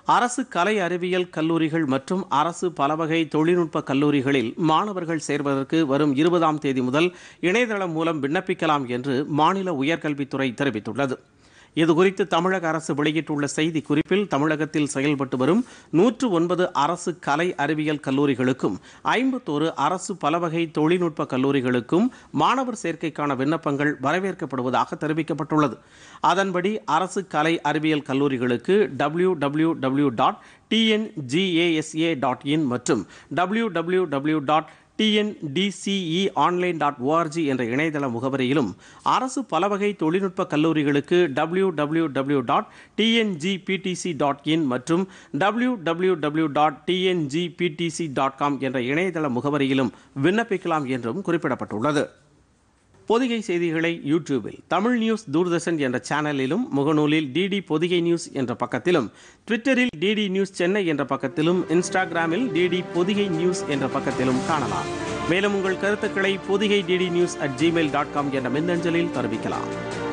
அரசு கலை அறிவியல் கல்லூரிகள் மற்றும் அரசு பலவகை தொழில்நுட்ப கல்லூரிகளில் மாணவர்கள் சேர்வதற்கு வரும் இருபதாம் தேதி முதல் இணையதளம் மூலம் விண்ணப்பிக்கலாம் என்று மாநில உயர்கல்வித்துறை தெரிவித்துள்ளது இதுகுறித்து தமிழக அரசு வெளியிட்டுள்ள செய்தி குறிப்பில் தமிழகத்தில் செயல்பட்டு வரும் நூற்று ஒன்பது அரசு கலை அறிவியல் கல்லூரிகளுக்கும் ஐம்பத்தோரு அரசு பலவகை தொழில்நுட்ப கல்லூரிகளுக்கும் மாணவர் சேர்க்கைக்கான விண்ணப்பங்கள் வரவேற்கப்படுவதாக தெரிவிக்கப்பட்டுள்ளது அதன்படி அரசு கலை அறிவியல் கல்லூரிகளுக்கு W W W dot TNGASA dot in மற்றும் W W W dot TNDTE online dot org என்ற இணையதள முகவரியிலும் அரசு பலவகை தொழில்நுட்ப கல்லூரிகளுக்கு W W W dot TNGPTC dot in மற்றும் W W W dot TNGPTC dot com என்ற இணையதள முகவரியிலும் விண்ணப்பிக்கலாம் என்றும் குறிப்பிடப்பட்டுள்ளது பொதிகை செய்திகளை யூடியூபில் தமிழ் நியூஸ் தூர்தர்ஷன் என்ற சேனலிலும் முகநூலில் டிடி பொதிகை நியூஸ் என்ற பக்கத்திலும் ட்விட்டரில் டிடி நியூஸ் சென்னை என்ற பக்கத்திலும் இன்ஸ்டாகிராமில் டிடி பொதிகை நியூஸ் என்ற பக்கத்திலும் காணலாம் மேலும் உங்கள் கருத்துக்களை Podhigai DD news at Gmail dot com என்ற மின்னஞ்சலில் தெரிவிக்கலாம்